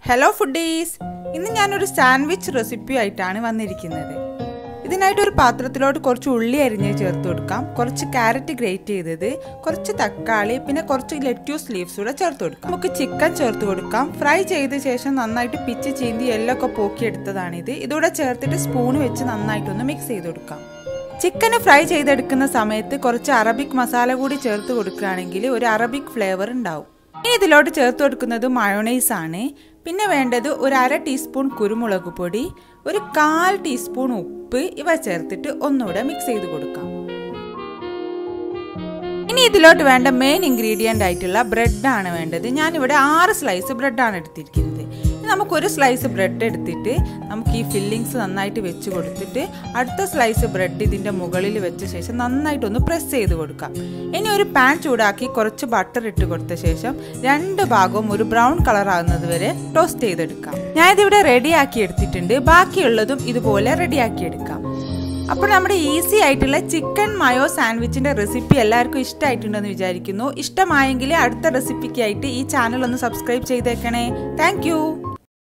hello foodies ഇന്ന് ഞാനൊരു sandwich recipe ആയിട്ടാണ് വന്നിരിക്കുന്നത് ഇതിനായിട്ട് ഒരു പാത്രത്തിലോട്ട് കുറച്ച് ഉള്ളി അരിഞ്ഞ് ചേർത്ത് കൊടുക്കാം കുറച്ച് ക്യാരറ്റ് ഗ്രേറ്റ് ചെയ്തത് കുറച്ച് തക്കാളി പിന്നെ കുറച്ച് ലെറ്റ്യൂസ് ലീവ്സ് കൂടെ ചേർത്ത് കൊടുക്കാം നമുക്ക് ചിക്കൻ ചേർത്ത് കൊടുക്കാം ഫ്രൈ ചെയ്ത ശേഷം നന്നായിട്ട് പിച്ച് ചീന്തി എല്ലൊക്കെ പോക്കിയെടുത്തതാണിത് ഇതൂടെ ചേർത്തിട്ട് സ്പൂൺ വെച്ച് നന്നായിട്ടൊന്ന് മിക്സ് ചെയ്ത് കൊടുക്കാം ചിക്കന് ഫ്രൈ ചെയ്തെടുക്കുന്ന സമയത്ത് കുറച്ച് അറബിക് മസാല കൂടി ചേർത്ത് കൊടുക്കുകയാണെങ്കിൽ ഒരു അറബിക് ഫ്ലേവർ ഉണ്ടാവും ഇനി ഇതിലോട്ട് ചേർത്ത് കൊടുക്കുന്നത് മയോണൈസ് ആണ് പിന്നെ വേണ്ടത് ഒരു അര ടീസ്പൂൺ കുരുമുളക് പൊടി ഒരു കാൽ ടീസ്പൂൺ ഉപ്പ് ഇവ ചേർത്തിട്ട് ഒന്നുകൂടെ മിക്സ് ചെയ്ത് കൊടുക്കാം ഇനി ഇതിലോട്ട് വേണ്ട മെയിൻ ഇൻഗ്രീഡിയൻ്റ് ആയിട്ടുള്ള ബ്രെഡാണ് വേണ്ടത് ഞാനിവിടെ ആറ് സ്ലൈസ് ബ്രെഡാണ് എടുത്തിരിക്കുന്നത് നമുക്കൊരു സ്ലൈസ് ബ്രെഡ് എടുത്തിട്ട് നമുക്ക് ഈ ഫില്ലിങ്സ് നന്നായിട്ട് വെച്ച് കൊടുത്തിട്ട് അടുത്ത സ്ലൈസ് ബ്രെഡ് ഇതിൻ്റെ മുകളിൽ വെച്ച ശേഷം നന്നായിട്ടൊന്ന് പ്രസ് ചെയ്ത് കൊടുക്കാം ഇനി ഒരു പാൻ ചൂടാക്കി കുറച്ച് ബട്ടർ ഇട്ട് കൊടുത്ത ശേഷം രണ്ട് ഭാഗവും ഒരു ബ്രൗൺ കളർ ആകുന്നത് വരെ ടോസ്റ്റ് ചെയ്തെടുക്കാം ഞാൻ ഇതിവിടെ റെഡിയാക്കി എടുത്തിട്ടുണ്ട് ബാക്കിയുള്ളതും ഇതുപോലെ റെഡിയാക്കി എടുക്കാം അപ്പോൾ നമ്മുടെ ഈസി ആയിട്ടുള്ള ചിക്കൻ മയോ സാൻഡ്വിച്ചിന്റെ റെസിപ്പി എല്ലാവർക്കും ഇഷ്ടമായിട്ടുണ്ടെന്ന് വിചാരിക്കുന്നു ഇഷ്ടമായെങ്കിൽ അടുത്ത റെസിപ്പിക്കായിട്ട് ഈ ചാനൽ ഒന്ന് സബ്സ്ക്രൈബ് ചെയ്തേക്കണേ താങ്ക്